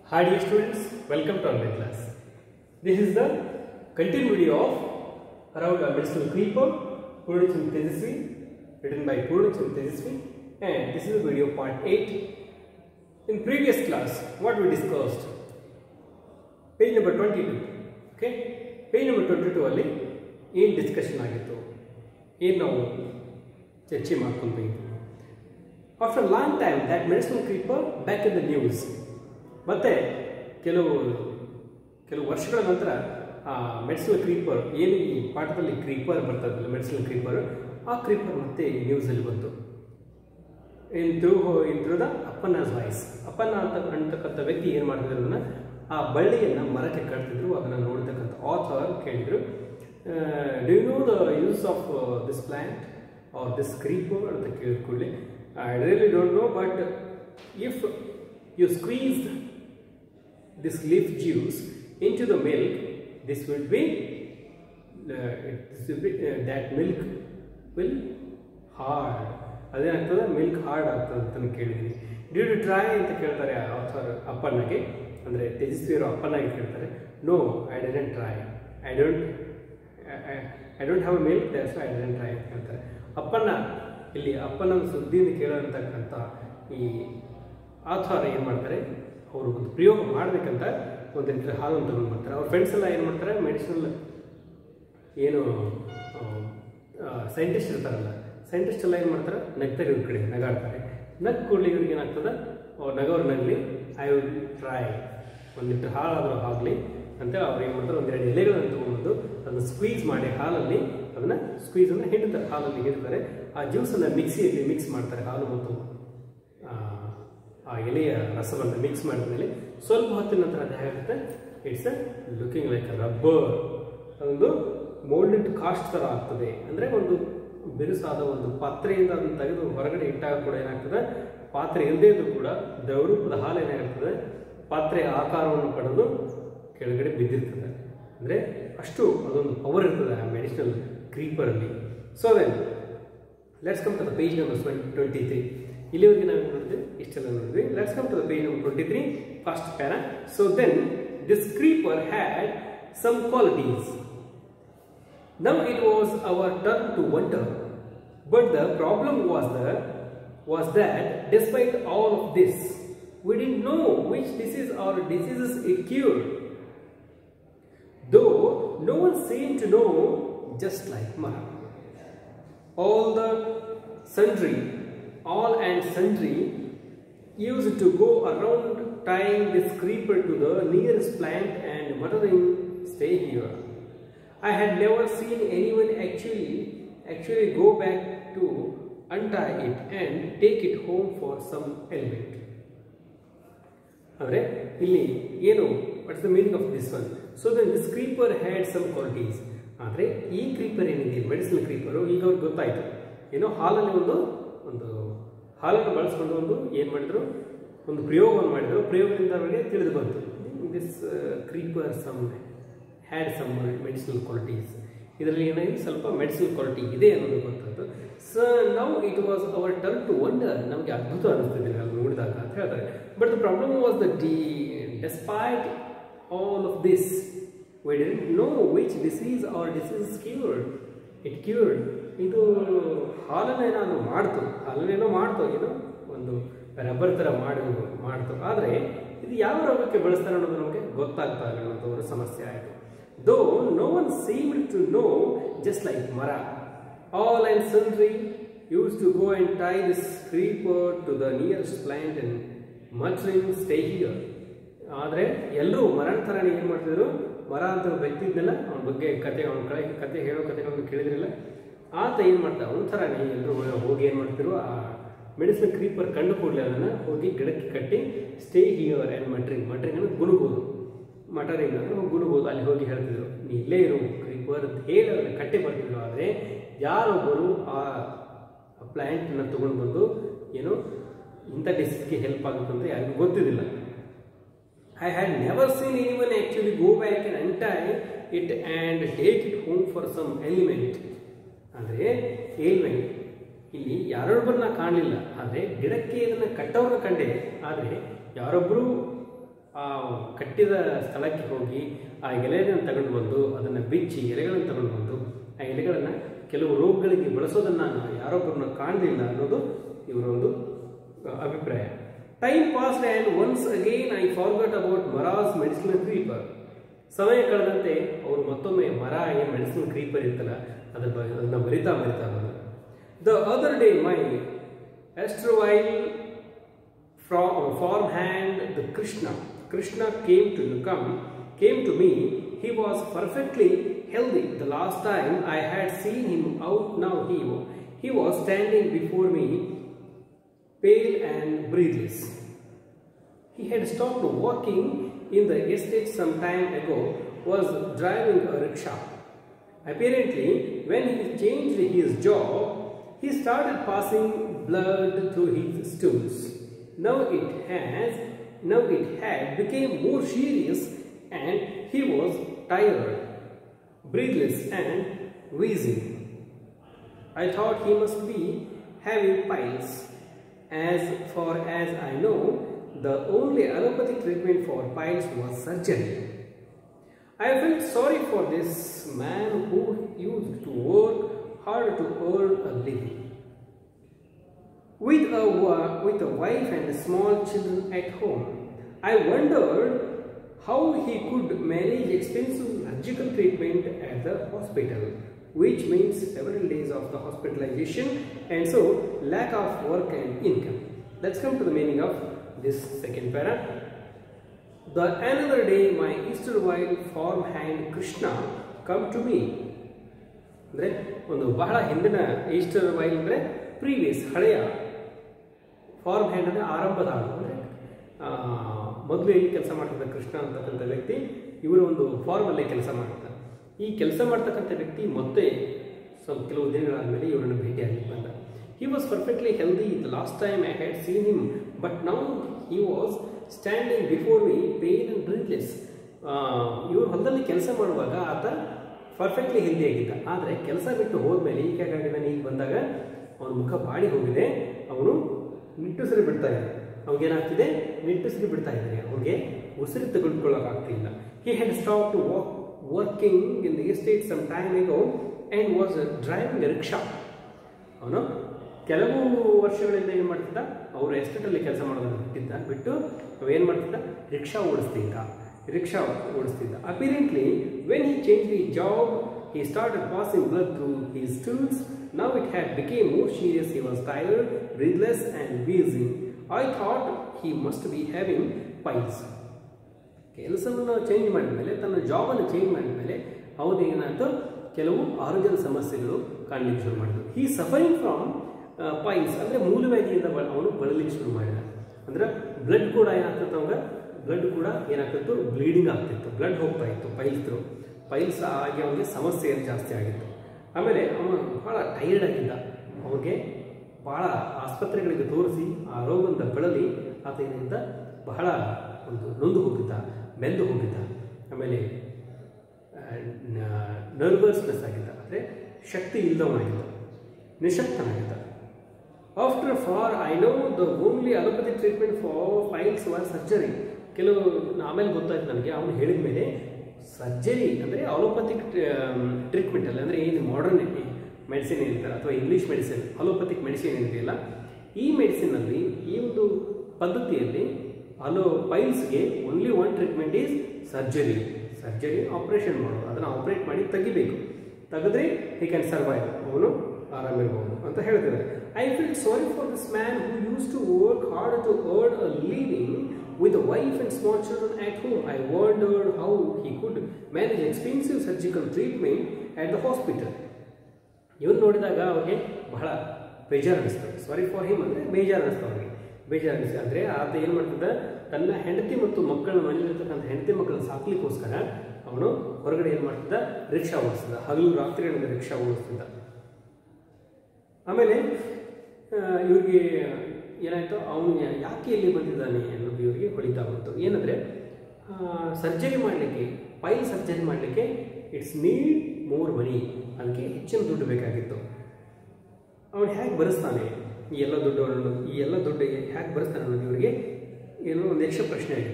Hi dear students, welcome to online class. This is the continuity of around a medicinal creeper, Purnicham Tejasvi, written by Purnicham Tejasvi, and this is the video part 8. In previous class, what we discussed, page number 22, okay? Page number 22 ಅಲ್ಲಿ ಏನು discussion ಆಗಿತ್ತು ಏನು ನಾವು ಚರ್ಚೆ ಮಾಡ್ಕೊಂಡು after long time that medicinal creeper back in the news ಮತ್ತೆ ಕೆಲವು ಕೆಲವು ವರ್ಷಗಳ ನಂತರ ಆ ಮೆಡಿಸಿನಲ್ ಕ್ರೀಪರ್ ಏನು ಈ ಪಾಠದಲ್ಲಿ ಕ್ರೀಪರ್ ಬರ್ತದಲ್ಲ ಮೆಡಿಸಿನಲ್ ಕ್ರೀಪರ್ ಆ ಕ್ರೀಪರ್ ಮತ್ತೆ ನ್ಯೂಸಲ್ಲಿ ಬಂತು in through in through the ಅಪ್ಪನಾಸ್ ವಾಯ್ಸ್ ಅಪ್ಪನ ಅಂತ ಅಂತಕ್ಕಂಥ ವ್ಯಕ್ತಿ ಏನು ಮಾಡ್ತಿದ್ರು ಅದನ್ನ ಆ ಬಳ್ಳಿಯನ್ನು ಮರಕ್ಕೆ ಕಟ್ತಿದ್ರು ಅದನ್ನು ನೋಡ್ತಕ್ಕಂಥ ಆಥರ್ ಕೇಳಿದ್ರು do you know the use of this plant or this creeper ಅಂತ ಕೇಳಿದ ಕೂಡಲೇ I really don't know but if you squeeze this leaf juice into the milk, this will be, uh, this will be uh, that milk will hard. ಅದೇನಾಗ್ತದೆ milk hard ಆಗ್ತದೆ ಅಂತ ಕೇಳಿದ್ದೀನಿ due to try ಅಂತ ಕೇಳ್ತಾರೆ author ಅಪ್ಪನಾಗೆ ಅಂದರೆ ತೇಜಸ್ವಿಯವರು ಅಪ್ಪನಾಗಿ ಕೇಳ್ತಾರೆ no I didn't try I don't I don't have a milk that's I didn't try ಅಂತ ಹೇಳ್ತಾರೆ ಅಪ್ಪನ ಇಲ್ಲಿ ಅಪ್ಪನ ಸುದ್ದಿಯಿಂದ ಕೇಳೋಂತಕ್ಕಂಥ ಈ ಆಥರ್ ಏನು ಮಾಡ್ತಾರೆ ಅವರು ಒಂದು ಪ್ರಯೋಗ ಮಾಡಬೇಕಂತ ಒಂದು ಲೀಟರ್ ಹಾಲನ್ನು ತೊಗೊಂಡು ಬರ್ತಾರೆ ಅವ್ರ ಫ್ರೆಂಡ್ಸ್ ಎಲ್ಲ ಏನು ಮಾಡ್ತಾರೆ ಮೆಡಿಸಿನಲ್ ಏನು ಸೈಂಟಿಸ್ಟ್ ಇರ್ತಾರಲ್ಲ ಸೈಂಟಿಸ್ಟ್ ಎಲ್ಲ ಏನು ಮಾಡ್ತಾರೆ ನಗ್ತಾರೆ ಇವ್ರ ಕಡೆ ನಗಾಡ್ತಾರೆ ನಗ್ ಕೂಡಲೇ ಇವ್ರಿಗೆ ಏನಾಗ್ತದೆ ಅವ್ರು ನಗವ್ರು ನಗಲಿ ಐ ವಿಲ್ ಟ್ರೈ ಒಂದು ಲೀಟರ್ ಹಾಲಾದರೂ ಆಗಲಿ ಅಂತೇಳಿ ಅವ್ರು ಏನು ಮಾಡ್ತಾರೆ ಒಂದೆರಡು ಎಲೆಗಳನ್ನು ತೊಗೊಂಡು ಅದನ್ನು ಸ್ಕ್ವೀಸ್ ಮಾಡಿ ಹಾಲಲ್ಲಿ ಅದನ್ನು ಸ್ಕ್ವೀಸ್ ಅಂದರೆ ಹಿಡಿತಾರೆ ಹಾಲಲ್ಲಿ ಹಿಡಿತಾರೆ ಆ ಜ್ಯೂಸನ್ನು ಮಿಕ್ಸಿಯಲ್ಲಿ ಮಿಕ್ಸ್ ಮಾಡ್ತಾರೆ ಹಾಲು ಮತ್ತು ಆ ಎಲೆಯ ರಸವನ್ನು ಮಿಕ್ಸ್ ಮಾಡಿದ ಮೇಲೆ ಸ್ವಲ್ಪ ಹೊತ್ತಿನ ನಂತರ ಅದು ಹೇಗುತ್ತೆ it's a looking like a rubber ಅದೊಂದು ಮೋಲ್ಡೆಡ್ ಕಾಸ್ಟ್ ಥರ ಆಗ್ತದೆ ಅಂದರೆ ಒಂದು ಬಿರುಸಾದ ಒಂದು ಪಾತ್ರೆಯಿಂದ ಅದನ್ನು ತೆಗೆದು ಹೊರಗಡೆ ಇಟ್ಟಾಗ ಕೂಡ ಏನಾಗ್ತದೆ ಪಾತ್ರೆ ಇಲ್ಲದೇ ಇದ್ರೂ ಕೂಡ ದ್ರವರೂಪದ ಹಾಲು ಏನಾಗ್ತದೆ ಪಾತ್ರೆಯ ಆಕಾರವನ್ನು ಪಡೆದು ಕೆಳಗಡೆ ಬಿದ್ದಿರ್ತದೆ ಅಂದರೆ ಅಷ್ಟು ಅದೊಂದು ಪವರ್ ಇರ್ತದೆ ಆ ಮೆಡಿಸಿನಲ್ ಕ್ರೀಪರಲ್ಲಿ so then let's come to the page number twenty three ಇಲ್ಲಿವರೆಗೆ ನಾವು ನೋಡಿದ್ವಿ ಇಷ್ಟೆಲ್ಲ ನೋಡಿದ್ವಿ let's come to the page number twenty three first para so then this creeper had some qualities Now it was our turn to wonder, but the problem was the was that despite all of this, we didn't know which disease or diseases it cured. Though no one seemed to know, just like Mara. All the sundry, all and sundry used to go around tying this creeper to the nearest plant and muttering, "Stay here." I had never seen anyone actually actually go back to untie it and take it home for some element. ಅಂದರೆ ಇಲ್ಲಿ ಏನು what's the meaning of this one so then this creeper had some qualities ಆದರೆ ಈ creeper ಏನಿದೆ medicine ಕ್ರೀಪರು ಈಗ ಅವ್ರಿಗೆ ಗೊತ್ತಾಯಿತು ಏನೋ ಹಾಲಲ್ಲಿ ಒಂದು ಒಂದು ಹಾಲನ್ನು ಬಳಸ್ಕೊಂಡು ಒಂದು ಏನು ಮಾಡಿದ್ರು ಒಂದು ಪ್ರಯೋಗವನ್ನು ಮಾಡಿದರು ಪ್ರಯೋಗದಿಂದ ಅವರಿಗೆ ತಿಳಿದು ಬಂತು this creeper some had some medicinal qualities ಇದರಲ್ಲಿ ಏನಾಗಿದೆ ಸ್ವಲ್ಪ ಮೆಡಿಸಿನಲ್ ಕ್ವಾಲಿಟಿ ಇದೆ ಅನ್ನೋದು ಗೊತ್ತಾಯ್ತು ಸೊ ನಾವು it was our turn to wonder ನಮಗೆ ಅದ್ಭುತ ಅನ್ನಿಸ್ತಿದೆ ನಾವು ನೋಡಿದಾಗ ಅಂತ ಹೇಳ್ತಾರೆ but the problem was the ಡಿ despite all of this we didn't know which disease or disease cured it cured ಇದು ಹಾಲನ್ನು ಏನಾದರೂ ಮಾಡ್ತು ಹಾಲನ್ನೇನೋ ಮಾಡ್ತು ಏನೋ ಒಂದು ರಬ್ಬರ್ ಥರ ಮಾಡಿ ಮಾಡ್ತು ಆದರೆ ಇದು ಯಾವ ರೋಗಕ್ಕೆ ಬಳಸ್ತಾರೆ ಅನ್ನೋದು ನಮಗೆ ಗೊತ್ತಾಗ್ತಾ ಇಲ್ಲ ಅನ್ನೋದು ಅವರ ಸಮಸ್ಯೆ ಆಯಿತು Though no one seemed to know, just like Mara, all and sundry used to go and tie this creeper to the nearest plant and muttering, stay here. ಆದರೆ ಎಲ್ಲರೂ ಮರಣ ಥರನೇ ಏನು ಮಾಡ್ತಿದ್ರು ಮರ ಅಂತ ವ್ಯಕ್ತಿ ಇದ್ನಲ್ಲ ಅವನ ಬಗ್ಗೆ ಕತೆ ಅವನ ಕಡೆ ಕತೆ ಹೇಳೋ ಕತೆಗಳನ್ನು ಕೇಳಿದ್ರಿಲ್ಲ ಆತ ಏನು ಮಾಡ್ತಾ ಅವನ ಥರನೇ ಎಲ್ಲರೂ ಹೋಗಿ ಏನು ಮಾಡ್ತಿದ್ರು ಆ ಮೆಡಿಸಿನ್ ಕ್ರೀಪರ್ ಕಂಡು ಕೂಡಲೇ ಅದನ್ನು ಹೋಗಿ ಗಿಡಕ್ಕೆ ಕಟ್ಟಿ stay here and muttering muttering ಅಂದರೆ ಗುನುಗೋದು ಮಟರಿಂದ ಗುಡುಗೋದು ಅಲ್ಲಿ ಹೋಗಿ ಹೇಳ್ತಿದ್ರು ನೀ ಇಲ್ಲೇ ಇರು ಕ್ರೀಪರ್ ಅಂತ ಹೇಳಿ ಅದನ್ನು ಕಟ್ಟಿ ಬರ್ತಿದ್ರು ಆದರೆ ಯಾರೊಬ್ಬರು ಆ ಪ್ಲ್ಯಾಂಟನ್ನು ತೊಗೊಂಡು ಬಂದು ಏನು ಇಂಥ ಡಿಸೀಸ್ಗೆ ಹೆಲ್ಪ್ ಆಗುತ್ತೆ ಅಂತ ಯಾರಿಗೂ ಗೊತ್ತಿದ್ದಿಲ್ಲ I had never seen any one actually go back and untie it and take it home for some element ಅಂದರೆ ಏಲ್ಮೆಂಟ್ ಇಲ್ಲಿ ಯಾರೊಬ್ಬರನ್ನ ಕಾಣಲಿಲ್ಲ ಆದರೆ ಗಿಡಕ್ಕೆ ಇದನ್ನು ಕಟ್ಟೋರನ್ನ ಕಂಡೆ ಆದರೆ ಯಾರೊಬ್ಬರು ಆ ಕಟ್ಟಿದ ಸ್ಥಳಕ್ಕೆ ಹೋಗಿ ಆ ಎಲೆಯನ್ನು ತಗೊಂಡು ಬಂದು ಅದನ್ನು ಬಿಚ್ಚಿ ಎಲೆಗಳನ್ನು ತಗೊಂಡು ಬಂದು ಆ ಎಲೆಗಳನ್ನು ಕೆಲವು ರೋಗಗಳಿಗೆ ಬಳಸೋದನ್ನು ನಾನು ಯಾರೊಬ್ಬರನ್ನ ಕಾಣಲಿಲ್ಲ ಅನ್ನೋದು ಇವರ ಒಂದು ಆ, ಅಭಿಪ್ರಾಯ time pass and once again I forgot about ಮರಾಸ್ ಮೆಡಿಸಿನಲ್ ಕ್ರೀಪರ್ ಸಮಯ ಕಳೆದಂತೆ ಅವರು ಮತ್ತೊಮ್ಮೆ ಮರ ಏನು ಮೆಡಿಸಿನಲ್ ಕ್ರೀಪರ್ ಇರ್ತಲ್ಲ ಅದ್ರ ಬಗ್ಗೆ ಅದನ್ನು ಬರಿತಾ ಬರಿತಾ ಬಂದರು the other day my erstwhile from farm hand the krishna krishna came to come came to me he was perfectly healthy the last time i had seen him out now he he was standing before me pale and breathless he had stopped walking in the estate some time ago was driving a rickshaw apparently when he changed his job he started passing blood through his stools now it has now it had became more serious and he was tired breathless and wheezing i thought he must be having piles as far as i know the only allopathic treatment for piles was surgery i felt sorry for this man who used to work hard to earn a living with a wa- with a wife and small children at home. I wondered how he could manage expensive surgical treatment at the hospital, which means several days of the hospitalization and so lack of work and income. Let's come to the meaning of this second para. The another day, my Easterwhile farm hand Krishna come to me ಅಂದರೆ ಒಂದು ಬಹಳ ಹಿಂದಿನ erstwhile ಅಂದರೆ previous ಹಳೆಯ farm hand ಅಂದರೆ ಆರಂಭದ ಹಾಡು ಅಂದರೆ ಮೊದಲು ಎಲ್ಲಿ ಕೆಲಸ ಮಾಡ್ತಿದ್ದ ಕೃಷ್ಣ ಅಂತಕ್ಕಂಥ ವ್ಯಕ್ತಿ ಇವರು ಒಂದು ಫಾರ್ಮಲ್ಲೇ ಕೆಲಸ ಮಾಡ್ತಾರೆ ಈ ಕೆಲಸ ಮಾಡ್ತಕ್ಕಂಥ ವ್ಯಕ್ತಿ ಮತ್ತೆ ಸ್ವಲ್ಪ ಕೆಲವು ದಿನಗಳಾದಮೇಲೆ ಇವರನ್ನು ಭೇಟಿಯಾಗಿ ಬಂದ he was perfectly healthy the last time I had seen him but now he was standing before me pain and breathless ಇವರು ಹೊಲದಲ್ಲಿ ಕೆಲಸ ಮಾಡುವಾಗ ಆತ ಪರ್ಫೆಕ್ಟ್ಲಿ ಹೆಲ್ದಿ ಆಗಿದ್ದ ಆದರೆ ಕೆಲಸ ಬಿಟ್ಟು ಹೋದ್ಮೇಲೆ ಈಗ ಹೇಗಾಗಿದ್ದಾನೆ ಈಗ ಬಂದಾಗ ಅವನ ಮುಖ ಬಾಡಿ ಹೋಗಿದೆ ಅವನು ನಿಟ್ಟುಸಿರು ಬಿಡ್ತಾ ಇದ್ದಾನೆ ಅವ್ನಿಗೇನಾಗ್ತಿದೆ ನಿಟ್ಟುಸಿರು ಬಿಡ್ತಾ ಇದ್ದಾನೆ ಅವ್ನಿಗೆ ಉಸಿರು ತೆಗೆದುಕೊಳ್ಳೋಕ್ಕಾಗ್ತಿಲ್ಲ he had stop to walk working in the estate some time ago and was driving rickshaw ಅವನು ಕೆಲವು ವರ್ಷಗಳಿಂದ ಏನು ಮಾಡ್ತಿದ್ದ ಅವರು ಎಸ್ಟೇಟಲ್ಲಿ ಕೆಲಸ ಮಾಡೋದನ್ನು ಬಿಟ್ಟಿದ್ದ ಬಿಟ್ಟು ಅವೇನು ಮಾಡ್ತಿದ್ದ ರಿಕ್ಷಾ ಓಡಿಸ್ತಿದ್ದ ರಿಕ್ಷಾ ಓಡಿಸ್ತಿದ್ದ apparently when he change the job he started passing blood through his tools now it had became more serious he was tired breathless and wheezing I thought he must be having piles ಕೆಲಸವನ್ನು change ಮಾಡಿದ ಮೇಲೆ ತನ್ನ ಜಾಬನ್ನು change ಮಾಡಿದ ಮೇಲೆ ಅವನೇನಾಯಿತು ಕೆಲವು ಆರೋಗ್ಯದ ಸಮಸ್ಯೆಗಳು ಕಾಣಲಿಕ್ಕೆ ಶುರು ಮಾಡಿದ್ರು ಈ ಸಫರಿಂಗ್ ಫ್ರಾಮ್ ಪೈಲ್ಸ್ ಅಂದರೆ ಮೂಲವ್ಯಾಧಿಯಿಂದ ಬ ಅವನು ಬಳಲಿಕ್ಕೆ ಶುರು ಮಾಡಿದ ಅಂದ್ರೆ ಬ್ಲಡ್ ಕೂಡ ಏನಾಗ್ತಿತ್ತು ಅವಾಗ ಬ್ಲಡ್ ಕೂಡ ಏನಾಗ್ತಿತ್ತು ಬ್ಲೀಡಿಂಗ್ ಆಗ್ತಿತ್ತು ಬ್ಲಡ್ ಹೋಗ್ತಾ ಇತ್ತು ಪೈಲ್ಸ್ ಥ್ರೂ ಪೈಲ್ಸ್ ಆಗಿ ಅವನಿಗೆ ಸಮಸ್ಯೆ ಜಾಸ್ತಿ ಆಗಿತ್ತು ಆಮೇಲೆ ಅವನು ಭಾಳ ಟೈರ್ಡ್ ಆಗಿದ್ದ ಅವನಿಗೆ ಭಾಳ ಆಸ್ಪತ್ರೆಗಳಿಗೆ ತೋರಿಸಿ ಆ ರೋಗದಿಂದ ಬಳಲಿ ಆತ ಇದರಿಂದ ಬಹಳ ಒಂದು ನೊಂದು ಹೋಗಿದ್ದ ಬೆಂದು ಹೋಗಿದ್ದ ಆಮೇಲೆ ನರ್ವಸ್ನೆಸ್ ಆಗಿದ್ದ ಅಂದರೆ ಶಕ್ತಿ ಇಲ್ಲದವನಾಗಿದ್ದ ನಿಶಕ್ತನಾಗಿದ್ದ after for I know the only allopathic treatment for piles was surgery ಕೆಲವು ಆಮೇಲೆ ಗೊತ್ತಾಯ್ತು ನನಗೆ ಅವನು ಹೇಳಿದ ಮೇಲೆ ಸರ್ಜರಿ ಅಂದರೆ ಅಲೋಪತಿಕ್ ಟ್ರೀಟ್ಮೆಂಟ್ ಅಲ್ಲ ಅಂದರೆ ಏನು ಮಾಡರ್ನ್ ಮೆಡಿಸಿನ್ ಏನಿರ್ತಾರೆ ಅಥವಾ ಇಂಗ್ಲೀಷ್ ಮೆಡಿಸಿನ್ ಅಲೋಪತಿಕ್ ಮೆಡಿಸಿನ್ ಏನಿದೆಯಲ್ಲ ಈ ಮೆಡಿಸಿನಲ್ಲಿ ಈ ಒಂದು ಪದ್ಧತಿಯಲ್ಲಿ ಅಲೋ ಪೈಲ್ಸ್ಗೆ only one treatment is surgery surgery operation ಮಾಡೋದು ಅದನ್ನು ಆಪರೇಟ್ ಮಾಡಿ ತೆಗಿಬೇಕು ತೆಗೆದ್ರೆ ಹಿ ಕ್ಯಾನ್ ಸರ್ವೈವ್ ಅವನು ಆರಾಮಿರ್ಬೋದು ಅಂತ ಹೇಳ್ತಿದ್ದಾರೆ I feel sorry for this man who used to work hard to earn a living with wife and small children at home I wondered how he could manage expensive surgical treatment at the hospital ಇವನು ನೋಡಿದಾಗ ಅವ್ರಿಗೆ ಬಹಳ ಬೇಜಾರು ಅನಿಸ್ತು sorry for him ಅಂದರೆ ಬೇಜಾರು ಅನಿಸ್ತು ಅವ್ರಿಗೆ ಬೇಜಾರು ಅನಿಸ್ತು ಅಂದರೆ ಆತ ಏನು ಮಾಡ್ತಿದ್ದ ತನ್ನ ಹೆಂಡತಿ ಮತ್ತು ಮಕ್ಕಳ ಮನೆಯಲ್ಲಿರ್ತಕ್ಕಂಥ ಹೆಂಡತಿ ಮಕ್ಕಳನ್ನ ಸಾಕ್ಲಿಕ್ಕೋಸ್ಕರ ಅವನು ಹೊರಗಡೆ ಏನು ಮಾಡ್ತಿದ್ದ ರಿಕ್ಷಾ ಓಡಿಸ್ತಿದ್ದ ಹಗಲು ರಾತ್ರಿಗಳಿಂದ ರಿಕ್ಷಾ ಓಡಿಸ್ತಿದ್ದ ಆಮೇಲೆ ಇವ್ರಿಗೆ ಏನಾಯಿತು ಅವನು ಯಾಕೆ ಇಲ್ಲಿ ಬಂದಿದ್ದಾನೆ ಅನ್ನೋದು ಇವರಿಗೆ ಹೊಳಿತಾ ಬಂತು ಏನಂದರೆ ಸರ್ಜರಿ ಮಾಡಲಿಕ್ಕೆ ಪೈಲ್ ಸರ್ಜರಿ ಮಾಡಲಿಕ್ಕೆ ಇಟ್ಸ್ ನೀಡ್ ಮೋರ್ ಮನಿ ಅದಕ್ಕೆ ಹೆಚ್ಚಿನ ದುಡ್ಡು ಬೇಕಾಗಿತ್ತು ಅವನು ಹೇಗೆ ಬರೆಸ್ತಾನೆ ಈ ಎಲ್ಲ ದುಡ್ಡು ಈ ಎಲ್ಲ ದುಡ್ಡು ಹೇಗೆ ಬರೆಸ್ತಾನೆ ಅನ್ನೋದು ಇವರಿಗೆ ಏನೋ ಒಂದು ಯಕ್ಷ ಪ್ರಶ್ನೆ ಆಗಿತ್ತು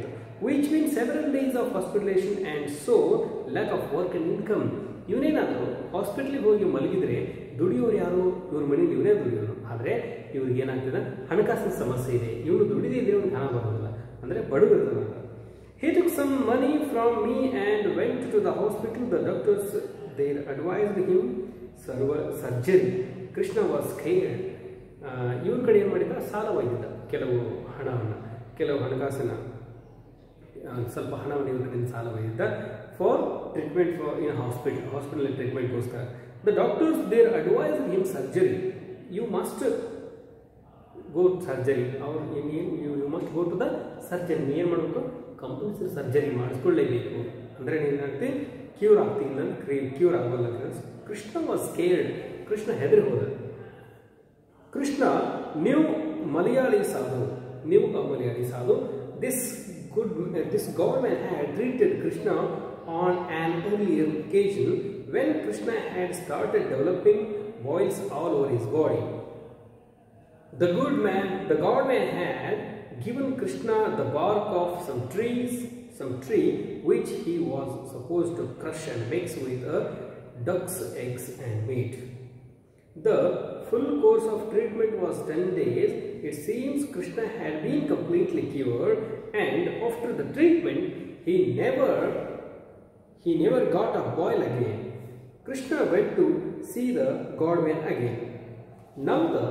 which mean several days of hospitalisation and so lack of work and income ಇವನೇನಾದರೂ ಹಾಸ್ಪಿಟ್ಲಿಗೆ ಹೋಗಿ ಮಲಗಿದ್ರೆ ದುಡಿಯೋರು ಯಾರು ಇವ್ರ ಮನೇಲಿ ಇವನೇ ದುಡಿಯೋರು ಆದರೆ ಇವ್ರಿಗೆ ಏನಾಗ್ತದೆ ಹಣಕಾಸಿನ ಸಮಸ್ಯೆ ಇದೆ ಇವನು ದುಡಿದಿದ್ರೆ ಇವ್ನಿಗೆ ಹಣ ಬರೋದಿಲ್ಲ ಅಂದರೆ ಬಡವಿರ್ತಾನೆ He took some money from me and went to the hospital. The doctors they advised him server- surgery. Krishna was scared. ಇವ್ರ ಕಡೆ ಏನು ಮಾಡಿದ ಸಾಲ ಒಯ್ದಿದ್ದ ಕೆಲವು ಹಣವನ್ನು ಕೆಲವು ಹಣಕಾಸಿನ ಆ, ಸ್ವಲ್ಪ ಹಣವನ್ನು ಇವ್ರ ಕಡೆಯಿಂದ ಸಾಲ ಒಯ್ದಿದ್ದ for treatment for in hospital hospital ಟ್ರೀಟ್ಮೆಂಟ್ಗೋಸ್ಕರ the doctors there advise him surgery you must go surgery ಅವ್ರು ಏನು you you must go to the surgery ನೀ ಏನು ಮಾಡಬೇಕು ಕಂಪಲ್ಸರಿ ಸರ್ಜರಿ ಮಾಡಿಸ್ಕೊಳ್ಳೇಬೇಕು ಅಂದರೆ ನೀನಾಗ್ತಿ ಕ್ಯೂರ್ ಆಗ್ತಿಲ್ಲ ಕ್ರೀ ಕ್ಯೂರ್ ಆಗೋಲ್ಲ ಕೃಷ್ಣ ವಾಸ್ ಕೇರ್ಡ್ ಕೃಷ್ಣ ಹೆದರಿ ಹೋದ ಕೃಷ್ಣ ನೀವು ಮಲಯಾಳಿ ಸಾಧು ನೀವು a Malayali sadhu this good this government had treated Krishna on on earlier occasion when Krishna had started developing boils all over his body. The good man, the god man had given Krishna the bark of some trees, some tree which he was supposed to crush and mix with a duck's eggs and meat. The full course of treatment was 10 days. It seems Krishna had been completely cured and after the treatment he never he never got a boil again. Krishna went to see the god man again. Now the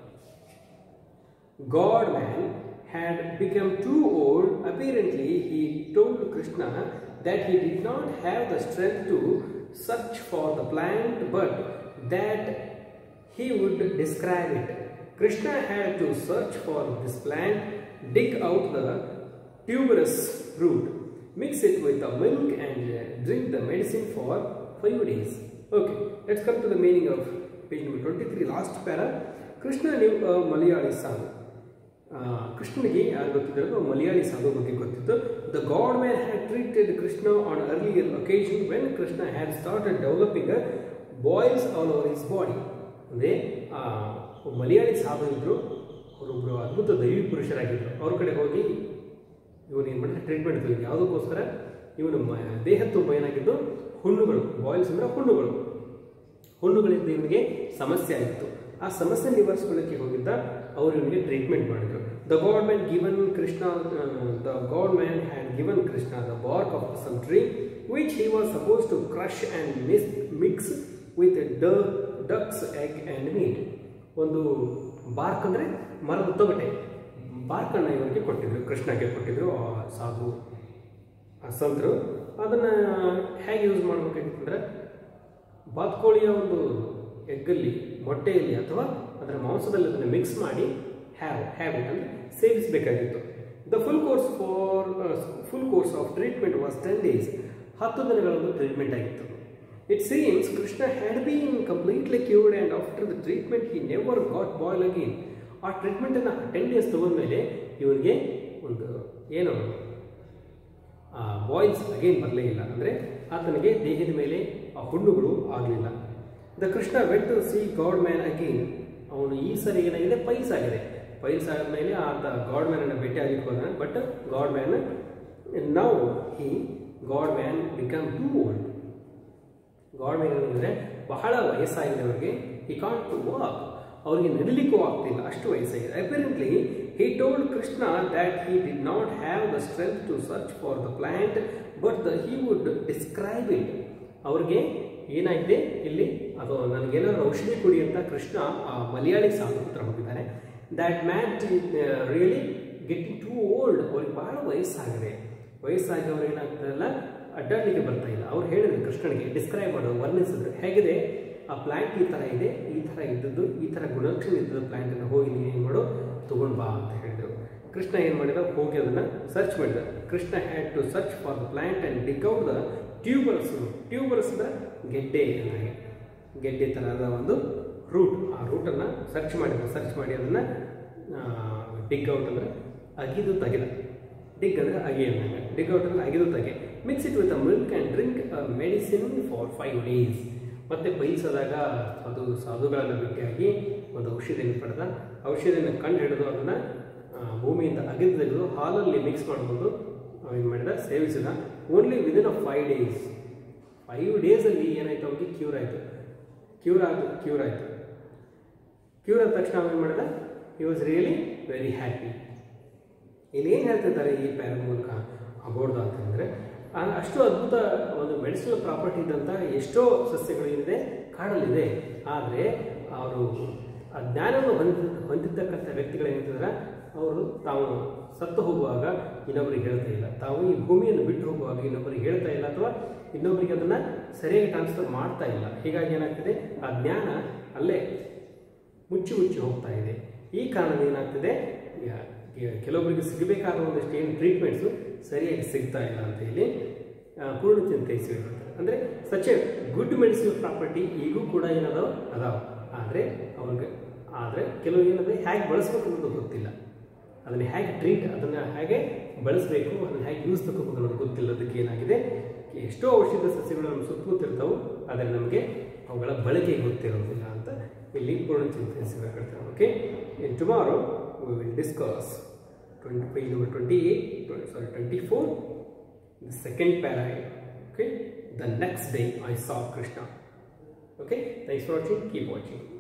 God man had become too old. Apparently, he told Krishna that he did not have the strength to search for the plant, but that he would describe it. Krishna had to search for this plant, dig out the tuberous root, mix it with the milk, and uh, drink the medicine for five days. Okay, let's come to the meaning of page number 23, last para. Krishna ನೀವು ಆ, ಮಲಯಾಳಿ ಸಾಧು ಆ, ಕೃಷ್ಣನಿಗೆ ಯಾರು ಗೊತ್ತಿದ್ರು ಮಲಯಾಳಿ ಸಾಧು ಬಗ್ಗೆ ಗೊತ್ತಿತ್ತು the god man had treated Krishna on earlier occasion when Krishna had started developing boils all over his body ಅಂದರೆ ಮಲಯಾಳಿ ಸಾಧು ಇದ್ರು ಅವರೊಬ್ಬರು ಅದ್ಭುತ ದೈವಿ ಪುರುಷರಾಗಿದ್ದರು ಅವ್ರ ಕಡೆ ಹೋಗಿ ಇವನು ಏನು ಮಾಡಿದ್ರೆ ಟ್ರೀಟ್ಮೆಂಟ್ ತಗೊಂಡು ಯಾವುದಕ್ಕೋಸ್ಕರ ಇವನು ಮ ದೇಹ ತುಂಬ ಏನಾಗಿದ್ದು ಹುಣ್ಣುಗಳು ಬಾಯ್ಲ್ಸ್ ಅಂದರೆ ಹುಣ್ಣುಗಳು ಹುಣ್ಣುಗಳಿಂದ ಇವನಿಗೆ ಸಮಸ್ಯೆ ಆಗಿತ್ತು ಆ ಸಮಸ್ಯೆ ನಿವಾರಿಸ್ಕೊಳ್ಳೋಕ್ಕೆ ಹೋಗಿದ್ದ ಅವರು ಇವನಿಗೆ ಟ್ರೀಟ್ಮೆಂಟ್ ಮಾಡಿದ್ರು the god man given Krishna the god man had given Krishna the bark of some tree which he was suppose to crush and miss mix with the ducks egg and meat ಒಂದು ಬಾರ್ಕ್ ಅಂದರೆ ಮರದ ತೊಗಟೆ ಬಾರ್ಕನ್ನು ಇವರಿಗೆ ಕೊಟ್ಟಿದ್ರು ಕೃಷ್ಣಗೆ ಕೊಟ್ಟಿದ್ರು ಆ ಸಾಧು ಆ ಸಂತರು ಅದನ್ನು ಹೇಗೆ ಯೂಸ್ ಮಾಡಬೇಕಾಗಿತ್ತು ಅಂದರೆ ಬಾತ್ಕೋಳಿಯ ಒಂದು ಎಗ್ಗಲ್ಲಿ ಮೊಟ್ಟೆಯಲ್ಲಿ ಅಥವಾ ಅದರ ಮಾಂಸದಲ್ಲಿ ಅದನ್ನು ಮಿಕ್ಸ್ ಮಾಡಿ ಹ್ಯಾವ್ ಹ್ಯಾವ್ ಇಟ್ ಅಂದರೆ ಸೇವಿಸಬೇಕಾಗಿತ್ತು the full course for full course of treatment was ten days ಹತ್ತು ದಿನಗಳೊಂದು ಟ್ರೀಟ್ಮೆಂಟ್ ಆಗಿತ್ತು it seems Krishna had been completely cured and after the treatment he never got boil again ಆ ಟ್ರೀಟ್ಮೆಂಟನ್ನು ten days ತಗೊಂಡ್ಮೇಲೆ ಇವನಿಗೆ ಒಂದು ಏನು ಬಾಯ್ಸ್ ಅಗೇನ್ ಬರಲೇ ಇಲ್ಲ ಅಂದರೆ ಆತನಿಗೆ ದೇಹದ ಮೇಲೆ ಆ ಹುಣ್ಣುಗಳು ಆಗಲಿಲ್ಲ the Krishna went to see god man again ಅವನು ಈ ಸರಿ ಏನಾಗಿದೆ ಪೈಲ್ಸ್ ಆಗಿದೆ ಪೈಲ್ಸ್ ಆದಮೇಲೆ ಆತ ಗಾಡ್ ಮ್ಯಾನನ್ನು ಭೇಟಿ ಆಗಲಿಕ್ಕೆ ಹೋದ but god man now he god man become too old god man ಏನಂದರೆ ಬಹಳ ವಯಸ್ಸಾಗಿದೆ ಅವರಿಗೆ ಹಿ ಕಾಂಟ್ ಟು ವಾಕ್ ಅವರಿಗೆ ನಡಿಲಿಕ್ಕೂ ಆಗ್ತಿಲ್ಲ ಅಷ್ಟು ವಯಸ್ಸಾಗಿದೆ apparently he told Krishna that he did not have the strength to search for the plant but the he would describe it ಅವ್ರಿಗೆ ಏನಾಗಿದೆ ಇಲ್ಲಿ ಅದು ನನಗೇನಾದ್ರು ಔಷಧಿ ಕೊಡಿ ಅಂತ ಕೃಷ್ಣ ಆ ಮಲಯಾಳಿ ಸಾಧು ಹತ್ರ ಹೋಗಿದ್ದಾರೆ that man really getting too old ಅವ್ರಿಗೆ ಬಹಳ ವಯಸ್ಸಾಗಿದೆ ವಯಸ್ಸಾಗಿ ಅವ್ರು ಏನಾಗ್ತಾರಲ್ಲ ಅಡ್ಡಾಡಲಿಕ್ಕೆ ಬರ್ತಾ ಇಲ್ಲ ಅವ್ರು ಹೇಳಿದ್ರು ಕೃಷ್ಣನಿಗೆ ಡಿಸ್ಕ್ರೈಬ್ ಮಾಡೋದು ವರ್ಣಿಸಿದ್ರು ಹೇಗಿದೆ ಆ ಪ್ಲಾಂಟ್ ಈ ಥರ ಇದೆ ಈ ಥರ ಇದ್ದದ್ದು ಈ ಥರ ಗುಣಲಕ್ಷಣ ಇದ್ದದ್ದು ಪ್ಲಾಂಟನ್ನು ಹೋಗಿ ನೀನು ಏನು ಮಾಡು ತೊಗೊಂಡು ಬಾ ಅಂತ ಹೇಳಿದರು ಕೃಷ್ಣ ಏನು ಮಾಡಿದ ಹೋಗಿ ಅದನ್ನು ಸರ್ಚ್ ಮಾಡಿದ Krishna had to search for the plant and dig out the tubers tubers the ಗೆಡ್ಡೆ ಹಾಗೆ ಗೆಡ್ಡೆ ಥರದ ಒಂದು ರೂಟ್ ಆ ರೂಟನ್ನು ಸರ್ಚ್ ಮಾಡಿದ ಸರ್ಚ್ ಮಾಡಿ ಅದನ್ನು ಡಿಗ್ ಔಟ್ ಅಂದರೆ ಅಗಿದು ತೆಗೆದ ಡಿಗ್ ಅಂದರೆ ಅಗಿ ಅಂದಾಗ ಡಿಗ್ ಔಟ್ ಅಂದರೆ ಅಗಿದು ತೆಗೆ mix it with a milk and drink medicine for five days ಮತ್ತು ಬಯಸದಾಗ ಅದು ಸಾಧುಗಳನ್ನು ಭೇಟಿಯಾಗಿ ಒಂದು ಔಷಧಿಯನ್ನು ಪಡೆದ ಔಷಧಿಯನ್ನು ಕಂಡು ಹಿಡಿದು ಅದನ್ನು ಭೂಮಿಯಿಂದ ಅಗೆದು ತೆಗೆದು ಹಾಲಲ್ಲಿ ಮಿಕ್ಸ್ ಮಾಡಿಕೊಂಡು ಏನು ಮಾಡಿದ ಸೇವಿಸಿದ only within a five days five ಡೇಸಲ್ಲಿ ಏನಾಯ್ತು ಅವನಿಗೆ ಕ್ಯೂರ್ ಆಯಿತು ಕ್ಯೂರ್ ಆದ ಕ್ಯೂರ್ ಆಯಿತು ಕ್ಯೂರ್ ಆದ ತಕ್ಷಣ ಅವನು ಮಾಡಿದ he was really very happy ಇಲ್ಲಿ ಏನು ಹೇಳ್ತಿದ್ದಾರೆ ಈ ಪ್ಯಾರ ಮೂಲಕ ಅಬೋರ್ಡ್ ಅಂತಂದರೆ ಅಷ್ಟು ಅದ್ಭುತ ಒಂದು ಮೆಡಿಸಿನಲ್ ಪ್ರಾಪರ್ಟಿ ಇದ್ದಂಥ ಎಷ್ಟೋ ಸಸ್ಯಗಳು ಏನಿದೆ ಕಾಡಲ್ಲಿದೆ ಆದರೆ ಅವರು ಆ ಜ್ಞಾನವನ್ನು ಹೊಂದಿ ಹೊಂದಿದ್ದಕ್ಕಂಥ ವ್ಯಕ್ತಿಗಳು ಏನಿದ್ದಾರೆ ಅವರು ತಾವು ಸತ್ತು ಹೋಗುವಾಗ ಇನ್ನೊಬ್ಬರಿಗೆ ಹೇಳ್ತಾ ಇಲ್ಲ ತಾವು ಈ ಭೂಮಿಯನ್ನು ಬಿಟ್ಟು ಹೋಗುವಾಗ ಇನ್ನೊಬ್ಬರಿಗೆ ಹೇಳ್ತಾ ಇಲ್ಲ ಅಥವಾ ಇನ್ನೊಬ್ಬರಿಗೆ ಅದನ್ನು ಸರಿಯಾಗಿ ಟ್ರಾನ್ಸ್ಫರ್ ಮಾಡ್ತಾ ಇಲ್ಲ ಹೀಗಾಗಿ ಏನಾಗ್ತದೆ ಆ ಜ್ಞಾನ ಅಲ್ಲೇ ಮುಚ್ಚಿ ಮುಚ್ಚಿ ಹೋಗ್ತಾ ಇದೆ ಈ ಕಾರಣದಿಂದ ಏನಾಗ್ತದೆ ಯ- ಯ- ಕೆಲವೊಬ್ಬರಿಗೆ ಸಿಗಬೇಕಾದ ಒಂದಷ್ಟು ಏನು ಟ್ರೀಟ್ಮೆಂಟ್ಸು ಸರಿಯಾಗಿ ಸಿಗ್ತಾ ಇಲ್ಲ ಅಂತ ಇಲ್ಲಿ ಆ, ಪೂರ್ಣ ಚಿಂತೈಸಿ ಹೇಳ್ತಾರೆ ಅಂದರೆ such a good medicine property ಈಗೂ ಕೂಡ ಏನದಾವ ಅದಾವ ಆದರೆ ಅವ್ರಿಗೆ ಆದರೆ ಕೆಲವು ಏನಂದರೆ ಹೇಗೆ ಬಳಸ್ಬೇಕು ಅನ್ನೋದು ಗೊತ್ತಿಲ್ಲ ಅದನ್ನು ಹೇಗೆ ಟ್ರೀಟ್ ಅದನ್ನು ಹೇಗೆ ಬಳಸಬೇಕು ಅದನ್ನು ಹೇಗೆ ಯೂಸ್ ತಗೋಬೇಕು ಅನ್ನೋದು ಗೊತ್ತಿಲ್ಲದಕ್ಕೆ ಏನಾಗಿದೆ ಎಷ್ಟೋ ಔಷಧ ಸಸ್ಯಗಳು ನಮ್ಮ ಸುತ್ತಮುತ್ತಿರ್ತಾವೆ ಆದರೆ ನಮಗೆ ಅವುಗಳ ಬಳಕೆ ಗೊತ್ತಿರೋದಿಲ್ಲ ಅಂತ ಇಲ್ಲಿ ಪೂರ್ಣ ಚಿಂತನೆ ಹೇಳ್ತಾರೆ okay in tomorrow we will discuss twenty page number twenty eight sorry twenty four the second paragraph okay the next day I saw Krishna okay thanks for watching keep watching